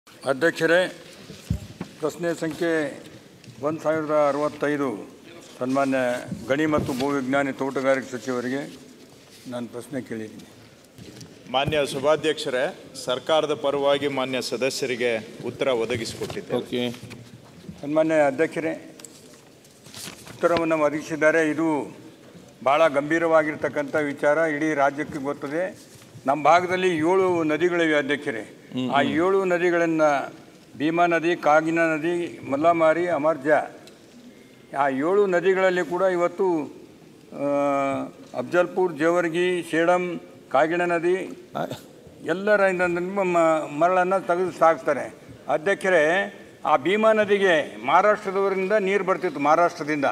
ಅಧ್ಯಕ್ಷರೇ ಪ್ರಶ್ನೆ ಸಂಖ್ಯೆ ಒಂದು ಸಾವಿರದ ಅರವತ್ತೈದು ಸನ್ಮಾನ್ಯ ಗಣಿ ಮತ್ತು ಭೂವಿಜ್ಞಾನಿ ತೋಟಗಾರಿಕೆ ಸಚಿವರಿಗೆ ನಾನು ಪ್ರಶ್ನೆ ಕೇಳಿದ್ದೀನಿ ಮಾನ್ಯ ಸಭಾಧ್ಯಕ್ಷರೇ ಸರ್ಕಾರದ ಪರವಾಗಿ ಮಾನ್ಯ ಸದಸ್ಯರಿಗೆ ಉತ್ತರ ಒದಗಿಸಿಕೊಟ್ಟಿದ್ದೇವೆ ಓಕೆ ಸನ್ಮಾನ್ಯ ಅಧ್ಯಕ್ಷರೇ ಉತ್ತರವನ್ನು ಒದಗಿಸಿದ್ದಾರೆ ಇದು ಭಾಳ ಗಂಭೀರವಾಗಿರ್ತಕ್ಕಂಥ ವಿಚಾರ ಇಡೀ ರಾಜ್ಯಕ್ಕೆ ಗೊತ್ತದೆ ನಮ್ಮ ಭಾಗದಲ್ಲಿ ಏಳು ನದಿಗಳಿವೆ ಅಧ್ಯಕ್ಷರೇ ಆ ಏಳು ನದಿಗಳನ್ನು ಭೀಮಾ ನದಿ ಕಾಗಿನ ನದಿ ಮಲ್ಲಮಾರಿ ಅಮರ್ಜ ಆ ಏಳು ನದಿಗಳಲ್ಲಿ ಕೂಡ ಇವತ್ತು ಆ, ಅಫ್ಜಲ್ಪುರ್ ಜೇವರ್ಗಿ ಸೇಡಂ ಕಾಗಿಣ ನದಿ ಎಲ್ಲರ ಇಂದ ನಿಮ್ಮ ಮ- ಮರಳನ್ನು ತೆಗೆದು ಸಾಗಿಸ್ತಾರೆ ಅಧ್ಯಕ್ಷರೇ ಆ ಭೀಮಾ ನದಿಗೆ ಮಹಾರಾಷ್ಟ್ರದವರಿಂದ ನೀರು ಬರ್ತಿತ್ತು ಮಹಾರಾಷ್ಟ್ರದಿಂದ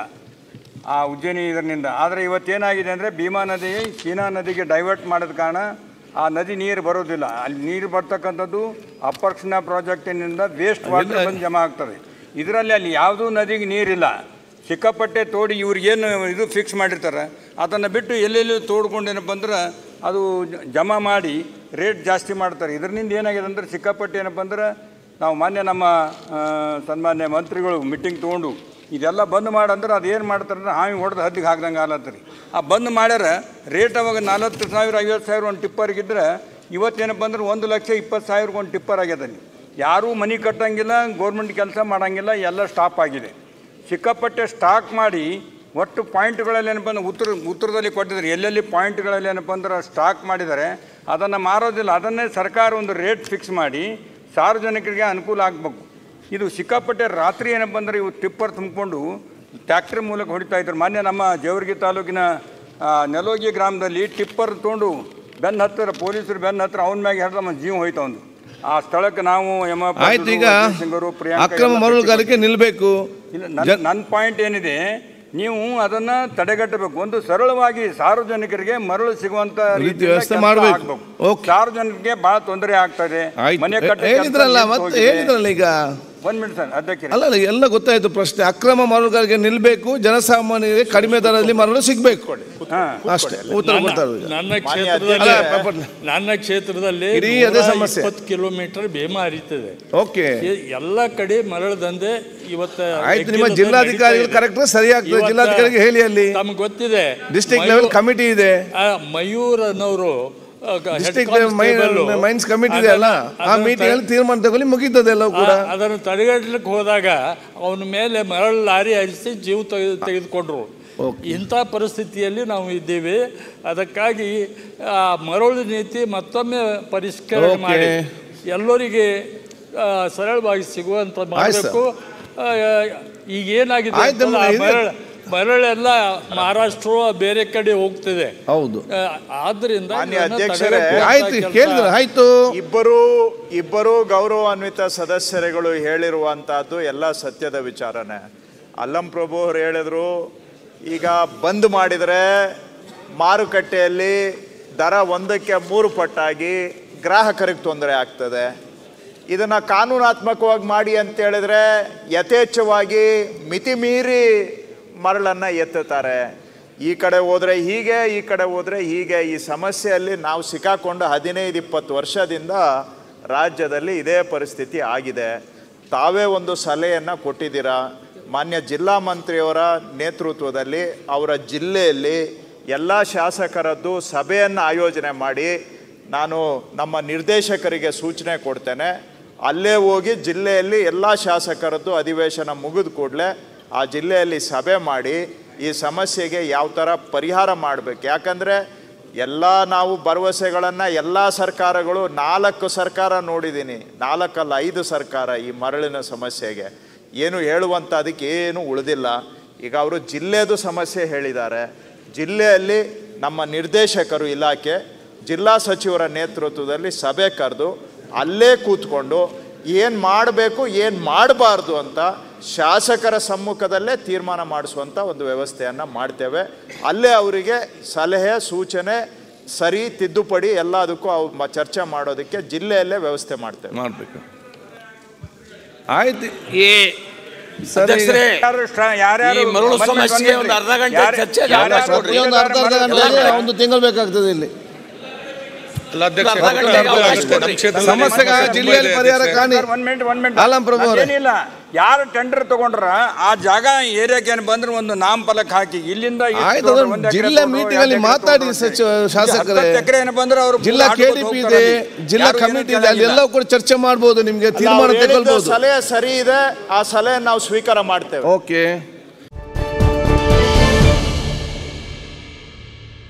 ಆ ಉಜ್ಜಯಿನಿ ಇದರಿಂದ ಆದರೆ ಇವತ್ತೇನಾಗಿದೆ ಅಂದರೆ ಭೀಮಾ ನದಿ ಚೀನಾ ನದಿಗೆ ಡೈವರ್ಟ್ ಮಾಡೋದ ಕಾರಣ ಆ ನದಿ ನೀರು ಬರೋದಿಲ್ಲ ಅಲ್ಲಿ ನೀರು ಬರ್ತಕ್ಕಂಥದ್ದು ಅಪರ್ಕ್ಷಣ ಪ್ರಾಜೆಕ್ಟಿನಿಂದ ವೇಸ್ಟ್ ವಾಟರ್ ಬಂದು ಜಮಾ ಆಗ್ತದೆ ಇದರಲ್ಲಿ ಅಲ್ಲಿ ಯಾವುದೂ ನದಿಗೆ ನೀರಿಲ್ಲ ಸಿಕ್ಕಾಪಟ್ಟೆ ತೋಡಿ ಇವ್ರಿಗೇನು ಇದು ಫಿಕ್ಸ್ ಮಾಡಿರ್ತಾರೆ ಅದನ್ನು ಬಿಟ್ಟು ಎಲ್ಲೆಲ್ಲಿ ತೋಡ್ಕೊಂಡೇನಪ್ಪ ಅಂದ್ರೆ ಅದು ಜ- ಜಮಾ ಮಾಡಿ ರೇಟ್ ಜಾಸ್ತಿ ಮಾಡ್ತಾರೆ ಇದರಿಂದ ಏನಾಗಿದೆ ಅಂದ್ರೆ ಸಿಕ್ಕಾಪಟ್ಟೆ ಏನಪ್ಪ ಅಂದ್ರೆ ನಾವು ಮಾನ್ಯ ನಮ್ಮ ಆ, ಸನ್ಮಾನ್ಯ ಮಂತ್ರಿಗಳು ಮೀಟಿಂಗ್ ತೊಗೊಂಡು ಇದೆಲ್ಲ ಬಂದ್ ಮಾಡಂದ್ರೆ ಅದು ಏನು ಮಾಡ್ತಾರೆ ಅಂದ್ರೆ ಹಾವಿ ಹೊಡೆದು ಹದ್ದಿಗೆ ಹಾಕ್ದಂಗೆ ಆಲತ್ತರಿ ಆ ಬಂದ್ ಮಾಡ್ಯಾರ ರೇಟ್ ಅವಾಗ ನಲ್ವತ್ತು ಸಾವಿರ ಐವತ್ತು ಸಾವಿರ ಒಂದು ಟಿಪ್ಪರ್ಗಿದ್ರೆ ಇವತ್ತೇನಪ್ಪ ಅಂದ್ರೆ ಒಂದು ಲಕ್ಷ ಇಪ್ಪತ್ತು ಸಾವಿರಕ್ಕೆ ಒಂದು ಟಿಪ್ಪರ್ ಆಗ್ಯದ ಅಲ್ಲಿ ಯಾರೂ ಮನೆ ಕಟ್ಟಂಗಿಲ್ಲ ಗೌರ್ಮೆಂಟ್ ಕೆಲಸ ಮಾಡಂಗಿಲ್ಲ ಎಲ್ಲ ಸ್ಟಾಪ್ ಆಗಿದೆ ಸಿಕ್ಕಾಪಟ್ಟೆ ಸ್ಟಾಕ್ ಮಾಡಿ ಒಟ್ಟು ಪಾಯಿಂಟ್ಗಳಲ್ಲಿ ಏನಪ್ಪ ಅಂದ್ರೆ ಉತ್ತರ ಉತ್ತರದಲ್ಲಿ ಕೊಟ್ಟಿದ್ದಾರೆ ಎಲ್ಲೆಲ್ಲಿ ಪಾಯಿಂಟ್ಗಳಲ್ಲಿ ಏನಪ್ಪ ಅಂದ್ರೆ ಸ್ಟಾಕ್ ಮಾಡಿದ್ದಾರೆ ಅದನ್ನು ಮಾರೋದಿಲ್ಲ ಅದನ್ನೇ ಸರ್ಕಾರ ಒಂದು ರೇಟ್ ಫಿಕ್ಸ್ ಮಾಡಿ ಸಾರ್ವಜನಿಕರಿಗೆ ಅನುಕೂಲ ಆಗಬೇಕು ಇದು ಸಿಕ್ಕಾಪಟ್ಟೆ ರಾತ್ರಿ ಏನಪ್ಪ ಅಂದ್ರೆ ಇವು ಟಿಪ್ಪರ್ ತುಂಬಿಕೊಂಡು ಟ್ಯಾಕ್ಟ್ರಿ ಮೂಲಕ ಹೊಡಿತಾ ಇದ್ರು ಮಾನ್ಯ ನಮ್ಮ ಜೇವರ್ಗಿ ತಾಲೂಕಿನ ಆ, ನೆಲೋಗಿ ಗ್ರಾಮದಲ್ಲಿ ಟಿಪ್ಪರ್ ತೊಗೊಂಡು ಬೆನ್ನ ಹತ್ತಿರ ಪೊಲೀಸರು ಬೆನ್ನ ಹತ್ತಿರ ಅವನ ಮ್ಯಾಗೆ ಹಿಡಿದು ನಮ್ಮ ಜೀವ ಹೋಯ್ತು ಅವನು ಆ ಸ್ಥಳಕ್ಕೆ ನಾವು ಯಮಪ್ಪ ಆಯ್ತು ಈಗ ಸಿಂಗರು ಪ್ರಿಯಾಂಕಾ ಅಕ್ರಮ ಎಲ್ಲ ಮರಳುಗಾರಿಕೆ ನಿಲ್ಬೇಕು ಇಲ್ಲ ನನ್ನ ನನ್ನ ಪಾಯಿಂಟ್ ಏನಿದೆ ನೀವು ಅದನ್ನ ತಡೆಗಟ್ಟಬೇಕು ಒಂದು ಸರಳವಾಗಿ ಸಾರ್ವಜನಿಕರಿಗೆ ಮರಳು ಸಿಗುವಂತ ರೀತಿ ವ್ಯವಸ್ಥೆ ಮಾಡ್ಬೇಕು. ಓಕೆ. ಸಾರ್ವಜನಿಕರಿಗೆ ಬಹಳ ತೊಂದರೆ ಆಗ್ತದೆ ಆಯ್ತು ಮನೆ ಕಟ್ಟ ಹೇಳಿದ್ರಲ್ಲ ಮತ್ತೆ ಹೇಳಿದ್ರಲ್ಲ ಈಗ ಒಂದ್ ಮಿನಿಟ್ ಸರ್ ಅಧ್ಯಕ್ಷರೇ ಅಲ್ಲ ಅಲ್ಲ, ಎಲ್ಲ ಗೊತ್ತಾಯ್ತು ಪ್ರಶ್ನೆ ಅಕ್ರಮ ಮರಳುಗಾರಿಕೆ ನಿಲ್ಬೇಕು ಜನಸಾಮಾನ್ಯರಿಗೆ ಕಡಿಮೆ ದರದಲ್ಲಿ ಮರಳು ಸಿಗ್ಬೇಕು ಹಾ ಅಷ್ಟೇ ಉತ್ತರ ಕೊಡ್ತಾರೆ ಈಗ. ನನ್ನ ಮಾನ್ಯ ಕ್ಷೇತ್ರದಲ್ಲಿ ಅಲ್ಲ, ಪಾಪ- ನನ್ನ ಕ್ಷೇತ್ರದಲ್ಲಿ ಇಡೀ ಅದೇ ಸಮಸ್ಯೆ. ಇಪ್ಪತ್ತು ಕಿಲೋಮೀಟರ್ ಭೀಮಾ ಹರಿತದೆ ಓಕೆ ಈ ಎಲ್ಲ ಕಡೆ ಮರಳ ದಂಧೆ ಇವತ್ತು ಆಯ್ತು ನಿಮ್ಮ ಹೆಗ್ಗಿಲ್ಲದೆ ಜಿಲ್ಲಾಧಿಕಾರಿಗಳು ನಡೀತಾ ಇದೆ. ಕರೆಕ್ಟ್ ಸರಿ ಆಗ್ತದೆ ಇವತ್ತ ಜಿಲ್ಲಾಧಿಕಾರಿಗೆ ಹೇಳಿ ಅಲ್ಲಿ ತಮ್ಗೆ ಗೊತ್ತಿದೆ ಡಿಸ್ಟ್ರಿಕ್ಟ್ ಮಯೂರ್- ಲೆವೆಲ್ ಕಮಿಟಿ ಇದೆ ಆ, ಮಯೂರ್ ಅನ್ನೋರು ಆ, ಗ- head district constable mines committee ಇದೆ ಅಲ್ಲ ಅದನ್ನ- ಆ ಅದನ್ನ ಮೀಟಿಂಗ್ ಅಲ್ಲಿ ತೀರ್ಮಾನ ತಗೊಳ್ಳಿ ಮುಗೀತದೆ ಎಲ್ಲವೂ ಕೂಡ ಆ- ಅದನ್ನು ತಡೆಗಟ್ಟಲಿಕ್ಕೆ ಹೋದಾಗ ಅವನ ಮೇಲೆ ಮರಳು ಲಾರಿ ಹರಿಸಿ ಜೀವ ತೆಗೆದು ತೆಗೆದುಕೊಂಡ್ರು ಇಂಥ ಪರಿಸ್ಥಿತಿಯಲ್ಲಿ ನಾವು ಇದ್ದೀವಿ ಅದಕ್ಕಾಗಿ ಆ ಮರಳು ನೀತಿ ಮತ್ತೊಮ್ಮೆ ಪರಿಷ್ಕರಣೆ Okay. ಮಾಡಿ ಎಲ್ಲರಿಗೆ ಆ, ಸರಳವಾಗಿ ಸಿಗುವಂತ ಮಾಡಬೇಕು ಈಗ ಏನಾಗಿದೆ ಆಯ್ತು, ಅಂತಂದ್ರೆ ಆ ಇದು- ಮರಳು ಮರಳೆಲ್ಲ ಮಹಾರಾಷ್ಟ್ರ ಬೇರೆ ಕಡೆ ಹೋಗ್ತಿದೆ ಹೌದು ಆ, ಆದ್ರಿಂದ ಮಾನ್ಯ ಇದನ್ನ ಅಧ್ಯಕ್ಷರೇ, ತಡೆಗಟ್ಟುವಂತ ಆಯ್ತು ಕೆಲ್ಸ- ಕೇಳಿದ್ರೆ ಆಯ್ತು ಇಬ್ಬರು ಇಬ್ಬರು ಗೌರವಾನ್ವಿತ ಸದಸ್ಯರುಗಳು ಹೇಳಿರುವಂತಹದ್ದು ಎಲ್ಲ ಸತ್ಯದ ವಿಚಾರನೆ ಅಲ್ಲಂ ಪ್ರಭು ಅವರು ಹೇಳಿದ್ರು ಈಗ ಬಂದ್ ಮಾಡಿದರೆ ಮಾರುಕಟ್ಟೆಯಲ್ಲಿ ದರ ಒಂದಕ್ಕೆ ಮೂರು ಪಟ್ಟಾಗಿ ಗ್ರಾಹಕರಿಗೆ ತೊಂದರೆ ಆಗ್ತದೆ ಇದನ್ನು ಕಾನೂನಾತ್ಮಕವಾಗಿ ಮಾಡಿ ಅಂತ ಹೇಳಿದ್ರೆ ಯಥೇಚ್ಛವಾಗಿ ಮಿತಿ ಮೀರಿ ಮರಳನ್ನು ಎತ್ತುತ್ತಾರೆ ಈ ಕಡೆ ಹೋದರೆ ಹೀಗೆ ಈ ಕಡೆ ಹೋದರೆ ಹೀಗೆ ಈ ಸಮಸ್ಯೆಯಲ್ಲಿ ನಾವು ಸಿಕ್ಕಾಕೊಂಡು ಹದಿನೈದು ಇಪ್ಪತ್ತು ವರ್ಷದಿಂದ ರಾಜ್ಯದಲ್ಲಿ ಇದೇ ಪರಿಸ್ಥಿತಿ ಆಗಿದೆ ತಾವೇ ಒಂದು ಸಲಹೆಯನ್ನು ಕೊಟ್ಟಿದ್ದೀರಾ ಮಾನ್ಯ ಜಿಲ್ಲಾ ಮಂತ್ರಿಯವರ ನೇತೃತ್ವದಲ್ಲಿ ಅವರ ಜಿಲ್ಲೆಯಲ್ಲಿ ಎಲ್ಲ ಶಾಸಕರದ್ದು ಸಭೆಯನ್ನು ಆಯೋಜನೆ ಮಾಡಿ ನಾನು ನಮ್ಮ ನಿರ್ದೇಶಕರಿಗೆ ಸೂಚನೆ ಕೊಡ್ತೇನೆ ಅಲ್ಲೇ ಹೋಗಿ ಜಿಲ್ಲೆಯಲ್ಲಿ ಎಲ್ಲ ಶಾಸಕರದ್ದು ಅಧಿವೇಶನ ಮುಗಿದ ಕೂಡಲೇ ಆ ಜಿಲ್ಲೆಯಲ್ಲಿ ಸಭೆ ಮಾಡಿ ಈ ಸಮಸ್ಯೆಗೆ ಯಾವ ಥರ ಪರಿಹಾರ ಮಾಡಬೇಕು ಯಾಕಂದರೆ ಎಲ್ಲ ನಾವು ಭರವಸೆಗಳನ್ನು ಎಲ್ಲ ಸರ್ಕಾರಗಳು ನಾಲ್ಕು ಸರ್ಕಾರ ನೋಡಿದ್ದೀನಿ ನಾಲ್ಕಲ್ಲ ಐದು ಸರ್ಕಾರ ಈ ಮರಳಿನ ಸಮಸ್ಯೆಗೆ ಏನು ಹೇಳುವಂಥ ಅದಕ್ಕೆ ಏನು ಉಳಿದಿಲ್ಲ ಈಗ ಅವರು ಜಿಲ್ಲೆದು ಸಮಸ್ಯೆ ಹೇಳಿದ್ದಾರೆ ಜಿಲ್ಲೆಯಲ್ಲಿ ನಮ್ಮ ನಿರ್ದೇಶಕರು ಇಲಾಖೆ ಜಿಲ್ಲಾ ಸಚಿವರ ನೇತೃತ್ವದಲ್ಲಿ ಸಭೆ ಕರೆದು ಅಲ್ಲೇ ಕೂತ್ಕೊಂಡು ಏನು ಮಾಡಬೇಕು ಏನು ಮಾಡಬಾರ್ದು ಅಂತ ಶಾಸಕರ ಸಮ್ಮುಖದಲ್ಲೇ ತೀರ್ಮಾನ ಮಾಡಿಸುವಂಥ ಒಂದು ವ್ಯವಸ್ಥೆಯನ್ನು ಮಾಡ್ತೇವೆ ಅಲ್ಲೇ ಅವರಿಗೆ ಸಲಹೆ ಸೂಚನೆ ಸರಿ ತಿದ್ದುಪಡಿ ಎಲ್ಲದಕ್ಕೂ ಅವು ಮ- ಚರ್ಚೆ ಮಾಡೋದಕ್ಕೆ ಜಿಲ್ಲೆಯಲ್ಲೇ ವ್ಯವಸ್ಥೆ ಮಾಡ್ತೇವೆ ಮಾಡ್ಬೇಕು ಆಯ್ತು ಈ ಸರಿ ಅಧ್ಯಕ್ಷರೇ ಯಾರು ಸ್ಟ್ರಾ- ಯಾರ್ಯಾರು ಈ ಮರಳು ಒಂದ್ ಮಿನಿಟ್, ಸಮಸ್ಯೆಗೆ ಒಂದ್ ಒಂದು ಅರ್ಧ ಗಂಟೆ ಯಾರ್- ಚರ್ಚೆ ಯಾರ್ಯಾರು ಅವಕಾಶ ಕೊಡ್ರಿ. ಒಂದು ಅರ್ಧ ಅರ್ಧ ಗಂಟೆ ಮರಳು- ಒಂದು ತಿಂಗಳು ಬೇಕಾಗ್ತದೆ ಇಲ್ಲಿ ಸಮಸ್ಯೆಗೆ ಜಿಲ್ಲೆಯಲ್ಲಿ ಪರಿಹಾರ ಕಾಣಿ one minute one minute Alam Prabhu ಅವರೇ. ಏನಿಲ್ಲ ಯಾರು ಟೆಂಡರ್ ತಗೊಂಡ್ರ ಆ ಜಾಗ ಏರಿಯಾಕ್ಕೆ ಏನ್ ಬಂದ್ರೆ ಒಂದು ನಾಮಫಲಕ ಹಾಕಿ ಇಲ್ಲಿಂದ ಇಷ್ಟು ಆಯ್ತು ತಗೊಂಡ್ರು, ಅದನ್ನ ಒಂದ್ ಎಕರೆ ಜಿಲ್ಲಾ ತಗೊಂಡ್ರು, ಮೀಟಿಂಗ್ ಅಲ್ಲಿ ಎರಡ್ ಎಕರೆ ಮಾತಾಡಿ ತಗೊಂಡ್ರು ಸಚಿವ ಅಂತ. ಶಾಸಕರೇ ಹತ್ತತ್ತು ಎಕರೆ ಏನು ಬಂದ್ರೆ ಅವರು ಜಿಲ್ಲಾ ಕೆಡಿಪಿ ಇದೆ ಜಿಲ್ಲಾ ಕಮಿಟಿ ಇದೆ ಅಲ್ಲಿ ಎಲ್ಲ ಕೂಡ ಚರ್ಚೆ ಮಾಡಬಹುದು ನಿಮ್ಗೆ ತೀರ್ಮಾನ ನಾವು ಹೇಳಿದ್ದು ತಗೊಳ್ಬಹುದು ಸಲಹೆ ಸರಿ ಇದೆ ಆ ಸಲಹೆ ನಾವು ಸ್ವೀಕಾರ ಮಾಡ್ತೇವೆ ಓಕೆ